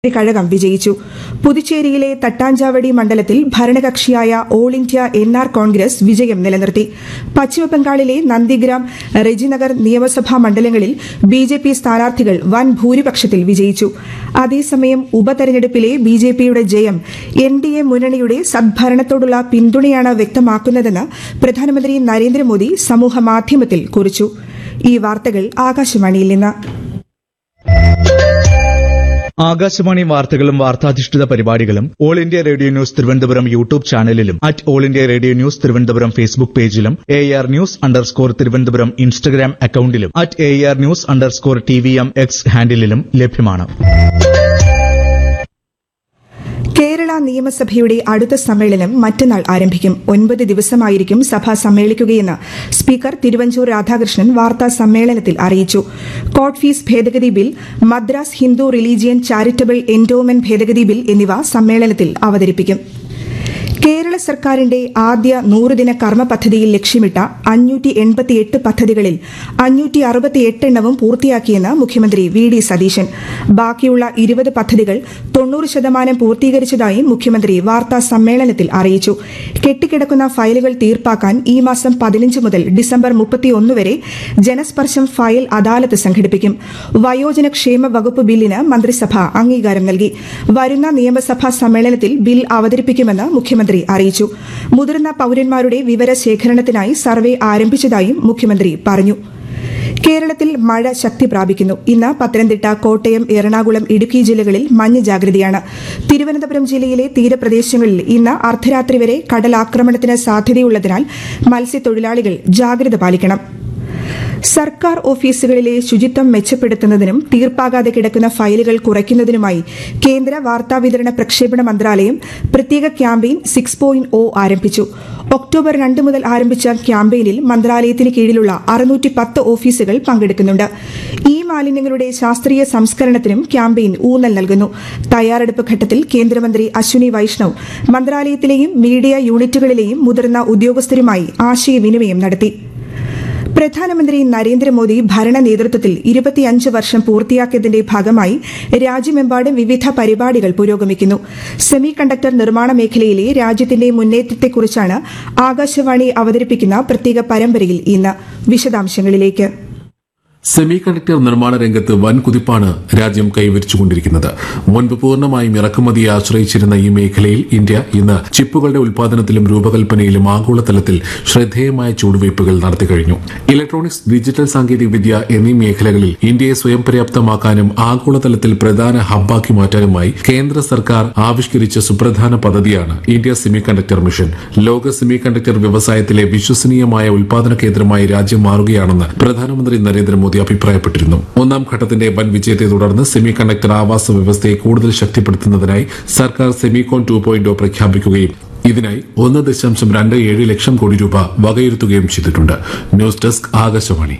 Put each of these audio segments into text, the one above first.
കഴകം വിജയിച്ചു പുതുച്ചേരിയിലെ തട്ടാഞ്ചാവടി മണ്ഡലത്തിൽ ഭരണകക്ഷിയായ all India N R Congress വിജയം നിലനിർത്തി പശ്ചിമബംഗാളിലെ നന്ദിഗ്രാം റെജിനഗർ നിയമസഭാ മണ്ഡലങ്ങളിൽ ബി ജെ പി സ്ഥാനാർത്ഥികൾ വൻ ഭൂരിപക്ഷത്തിൽ വിജയിച്ചു അതേസമയം ഉപതെരഞ്ഞെടുപ്പിലെ ബി ജെ പിയുടെ ജയം എൻ ഡി എ മുന്നണിയുടെ സദ്ഭരണത്തോടുള്ള പിന്തുണയാണ് വ്യക്തമാക്കുന്നതെന്ന് പ്രധാനമന്ത്രി നരേന്ദ്രമോദി സമൂഹമാധ്യമത്തിൽ കുറിച്ചു ഈ വാർത്തകൾ ആകാശവാണിയിൽ നിന്ന് ആകാശവാണി വാർത്തകളും വാർത്താധിഷ്ഠിത പരിപാടികളും all India radio news Thiruvananthapuram YouTube ചാനലിലും at all India radio news Thiruvananthapuram Facebook പേജിലും A R news underscore Thiruvananthapuram Instagram അക്കൌണ്ടിലും at A R news underscore T V M X ഹാൻഡിലും ലഭ്യമാണ് കേരള നിയമസഭയുടെ അടുത്ത സമ്മേളനം മറ്റന്നാൾ ആരംഭിക്കും ഒൻപത് ദിവസമായിരിക്കും സഭ സമ്മേളിക്കുകയെന്ന് സ്പീക്കർ തിരുവഞ്ചൂർ രാധാകൃഷ്ണൻ വാർത്താ സമ്മേളനത്തിൽ അറിയിച്ചു കോർട്ട് ഫീസ് ഭേദഗതി bill Madras Hindu religion charitable endowment ഭേദഗതി ബിൽ എന്നിവ സമ്മേളനത്തിൽ അവതരിപ്പിക്കും കേരള സർക്കാരിന്റെ ആദ്യ നൂറുദിന കർമ്മ പദ്ധതിയിൽ ലക്ഷ്യമിട്ട അഞ്ഞൂറ്റി എൺപത്തിയെട്ട് പദ്ധതികളിൽ അഞ്ഞൂറ്റി അറുപത്തിയെട്ട് എണ്ണവും പൂർത്തിയാക്കിയെന്ന് മുഖ്യമന്ത്രി വി ഡി സതീശൻ ബാക്കിയുള്ള ഇരുപത് പദ്ധതികൾ തൊണ്ണൂറ് ശതമാനം പൂർത്തീകരിച്ചതായും മുഖ്യമന്ത്രി വാർത്താ സമ്മേളനത്തിൽ അറിയിച്ചു കെട്ടിക്കിടക്കുന്ന ഫയലുകൾ തീർപ്പാക്കാൻ ഈ മാസം പതിനഞ്ച് മുതൽ ഡിസംബർ മുപ്പത്തിയൊന്ന് വരെ ജനസ്പർശം ഫയൽ അദാലത്ത് സംഘടിപ്പിക്കും വയോജന ക്ഷേമ വകുപ്പ് ബില്ലിന് മന്ത്രിസഭ അംഗീകാരം നൽകി വരുന്ന നിയമസഭാ സമ്മേളനത്തിൽ ബിൽ അവതരിപ്പിക്കുമെന്ന് മുഖ്യമന്ത്രി അറിയിച്ചു മുതിർന്ന പൌരന്മാരുടെ വിവരശേഖരണത്തിനായി സർവേ ആരംഭിച്ചതായും മുഖ്യമന്ത്രി പറഞ്ഞു കേരളത്തിൽ മഴ ശക്തി പ്രാപിക്കുന്നു ഇന്ന് പത്തനംതിട്ട കോട്ടയം എറണാകുളം ഇടുക്കി ജില്ലകളിൽ മഞ്ഞ ജാഗ്രതയാണ് തിരുവനന്തപുരം ജില്ലയിലെ തീരപ്രദേശങ്ങളിൽ ഇന്ന് അർദ്ധരാത്രി വരെ കടലാക്രമണത്തിന് സാധ്യതയുള്ളതിനാൽ മത്സ്യത്തൊഴിലാളികൾ ജാഗ്രത പാലിക്കണം സർക്കാർ ഓഫീസുകളിലെ ശുചിത്വം മെച്ചപ്പെടുത്തുന്നതിനും തീർപ്പാകാതെ കിടക്കുന്ന ഫയലുകൾ കുറയ്ക്കുന്നതിനുമായി കേന്ദ്ര വാർത്താവിതരണ പ്രക്ഷേപണ മന്ത്രാലയം പ്രത്യേക ക്യാമ്പയിൻ സിക്സ് പോയിന്റ് ഒ ആരംഭിച്ചു ഒക്ടോബർ രണ്ട് മുതൽ ആരംഭിച്ച ക്യാമ്പയിനിൽ മന്ത്രാലയത്തിന് കീഴിലുള്ള അറുന്നൂറ്റി പത്ത് ഓഫീസുകൾ പങ്കെടുക്കുന്നുണ്ട് ഈ മാലിന്യങ്ങളുടെ ശാസ്ത്രീയ സംസ്കരണത്തിനും ക്യാമ്പയിൻ ഊന്നൽ നൽകുന്നു തയ്യാറെടുപ്പ് ഘട്ടത്തിൽ കേന്ദ്രമന്ത്രി അശ്വിനി വൈഷ്ണവ് മന്ത്രാലയത്തിലെയും മീഡിയ യൂണിറ്റുകളിലെയും മുതിർന്ന ഉദ്യോഗസ്ഥരുമായി ആശയവിനിമയം നടത്തി പ്രധാനമന്ത്രി നരേന്ദ്രമോദി ഭരണ നേതൃത്വത്തിൽ ഇരുപത്തിയഞ്ച് വർഷം പൂർത്തിയാക്കിയതിന്റെ ഭാഗമായി രാജ്യമെമ്പാടും വിവിധ പരിപാടികൾ പുരോഗമിക്കുന്നു സെമി കണ്ടക്ടർ നിർമ്മാണ മേഖലയിലെ രാജ്യത്തിന്റെ മുന്നേറ്റത്തെക്കുറിച്ചാണ് ആകാശവാണി അവതരിപ്പിക്കുന്ന പ്രത്യേക പരമ്പരയിൽ ഇന്ന് വിശദാംശങ്ങളിലേക്ക് സെമി കണ്ടക്ടർ നിർമ്മാണ രംഗത്ത് വൻ കുതിപ്പാണ് രാജ്യം കൈവരിച്ചുകൊണ്ടിരിക്കുന്നത് മുൻപ് പൂർണ്ണമായും ഇറക്കുമതിയെ ആശ്രയിച്ചിരുന്ന ഈ മേഖലയിൽ ഇന്ത്യ ഇന്ന് ചിപ്പുകളുടെ ഉൽപാദനത്തിലും രൂപകൽപ്പനയിലും ആഗോളതലത്തിൽ ശ്രദ്ധേയമായ ചുവടുവയ്പുകൾ നടത്തിക്കഴിഞ്ഞു ഇലക്ട്രോണിക്സ് ഡിജിറ്റൽ സാങ്കേതികവിദ്യ എന്നീ മേഖലകളിൽ ഇന്ത്യയെ സ്വയം പര്യാപ്തമാക്കാനും ആഗോളതലത്തിൽ പ്രധാന ഹബ്ബാക്കി മാറ്റാനുമായി കേന്ദ്ര സർക്കാർ ആവിഷ്കരിച്ച സുപ്രധാന പദ്ധതിയാണ് ഇന്ത്യ സെമി കണ്ടക്ടർ മിഷൻ ലോക സെമി കണ്ടക്ടർ വ്യവസായത്തിലെ വിശ്വസനീയമായ ഉൽപാദന കേന്ദ്രമായി രാജ്യം മാറുകയാണെന്ന് പ്രധാനമന്ത്രി നരേന്ദ്രമോദി അഭിപ്രായപ്പെട്ടിരുന്നു ഒന്നാം ഘട്ടത്തിന്റെ വൻ വിജയത്തെ തുടർന്ന് സെമി കണ്ടക്ടർ ആവാസ വ്യവസ്ഥയെ കൂടുതൽ ശക്തിപ്പെടുത്തുന്നതിനായി സർക്കാർ സെമികോൺ ടു പോയിന്റ് പ്രഖ്യാപിക്കുകയും ഇതിനായി ഒന്ന് ദശാംശം രണ്ട് ഏഴ് ലക്ഷം കോടി രൂപ വകയിരുത്തുകയും ചെയ്തിട്ടുണ്ട് ന്യൂസ് ഡെസ്ക് ആകാശവാണി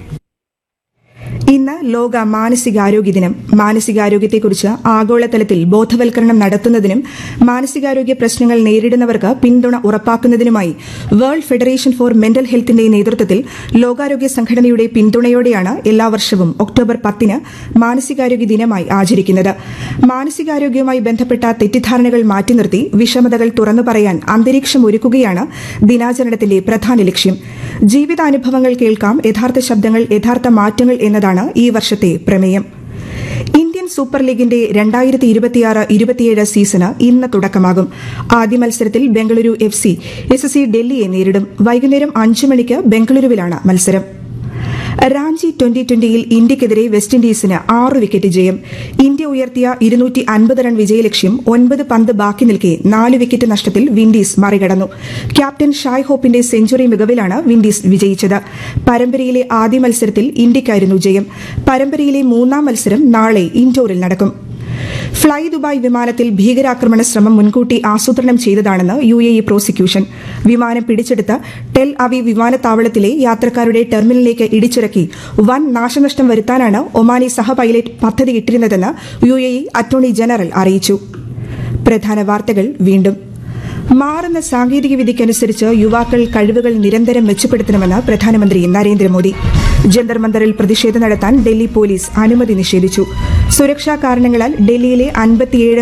ഇന്ന് ലോക മാനസികാരോഗ്യ ദിനം മാനസികാരോഗ്യത്തെക്കുറിച്ച് ആഗോളതലത്തിൽ ബോധവൽക്കരണം നടത്തുന്നതിനും മാനസികാരോഗ്യ പ്രശ്നങ്ങൾ നേരിടുന്നവർക്ക് പിന്തുണ ഉറപ്പാക്കുന്നതിനുമായി വേൾഡ് ഫെഡറേഷൻ ഫോർ മെന്റൽ ഹെൽത്തിന്റെ നേതൃത്വത്തിൽ ലോകാരോഗ്യ സംഘടനയുടെ പിന്തുണയോടെയാണ് എല്ലാ വർഷവും ഒക്ടോബർ പത്തിന് മാനസികാരോഗ്യ ദിനമായി ആചരിക്കുന്നത് മാനസികാരോഗ്യവുമായി ബന്ധപ്പെട്ട തെറ്റിദ്ധാരണകൾ മാറ്റി നിർത്തി വിഷമതകൾ തുറന്നു പറയാൻ അന്തരീക്ഷം ഒരുക്കുകയാണ് ദിനാചരണത്തിന്റെ പ്രധാന ലക്ഷ്യം ജീവിതാനുഭവങ്ങൾ കേൾക്കാം യഥാർത്ഥ ശബ്ദങ്ങൾ യഥാർത്ഥ മാറ്റങ്ങൾ എന്നതാണ് ഈ വർഷത്തെ പ്രമേയം ഇന്ത്യൻ സൂപ്പർ ലീഗിന്റെ രണ്ടായിരത്തി ഇരുപത്തിയാറ് ഇരുപത്തിയേഴ് സീസണ് ഇന്ന് തുടക്കമാകും ആദ്യ മത്സരത്തിൽ Bengaluru F C S S C ഡൽഹിയെ നേരിടും വൈകുന്നേരം അഞ്ചു മണിക്ക് ബംഗളൂരുവിലാണ് മത്സരം റാഞ്ചി ട്വന്റി ട്വന്റിയിൽ ഇന്ത്യക്കെതിരെ വെസ്റ്റ് ഇൻഡീസിന് ആറ് വിക്കറ്റ് ജയം ഇന്ത്യ ഉയർത്തിയ ഇരുന്നൂറ്റി അൻപത് റൺ വിജയലക്ഷ്യം ഒൻപത് പന്ത് ബാക്കി നിൽക്കെ നാല് വിക്കറ്റ് നഷ്ടത്തിൽ വിൻഡീസ് മറികടന്നു ക്യാപ്റ്റൻ ഷായ് ഹോപ്പിന്റെ സെഞ്ചുറി മികവിലാണ് വിൻഡീസ് വിജയിച്ചത് പരമ്പരയിലെ ആദ്യ മത്സരത്തിൽ ഇന്ത്യയ്ക്കായിരുന്നു ജയം പരമ്പരയിലെ മൂന്നാം മത്സരം നാളെ ഇൻഡോറിൽ നടക്കും ഫ്ളൈ ദുബായ് വിമാനത്തിൽ ഭീകരാക്രമണ ശ്രമം മുൻകൂട്ടി ആസൂത്രണം ചെയ്തതാണെന്ന് യു എ ഇ പ്രോസിക്യൂഷൻ വിമാനം പിടിച്ചെടുത്ത് ടെൽ അവി വിമാനത്താവളത്തിലെ യാത്രക്കാരുടെ ടെർമിനലിലേക്ക് ഇടിച്ചിറക്കി വൻ നാശനഷ്ടം വരുത്താനാണ് ഒമാനി സഹ പൈലറ്റ് പദ്ധതിയിട്ടിരുന്നതെന്ന് U A E attorney general അറിയിച്ചു പ്രധാന വാർത്തകൾ വീണ്ടും മാറുന്ന സാങ്കേതിക വിദ്യയ്ക്കനുസരിച്ച് യുവാക്കൾ കഴിവുകൾ നിരന്തരം മെച്ചപ്പെടുത്തണമെന്ന് പ്രധാനമന്ത്രി നരേന്ദ്രമോദി ജന്തർ മന്ദറിൽ പ്രതിഷേധം നടത്താൻ ഡൽഹി പോലീസ് അനുമതി നിഷേധിച്ചു സുരക്ഷാ കാരണങ്ങളാൽ ഡൽഹിയിലെ അൻപത്തിയേഴ്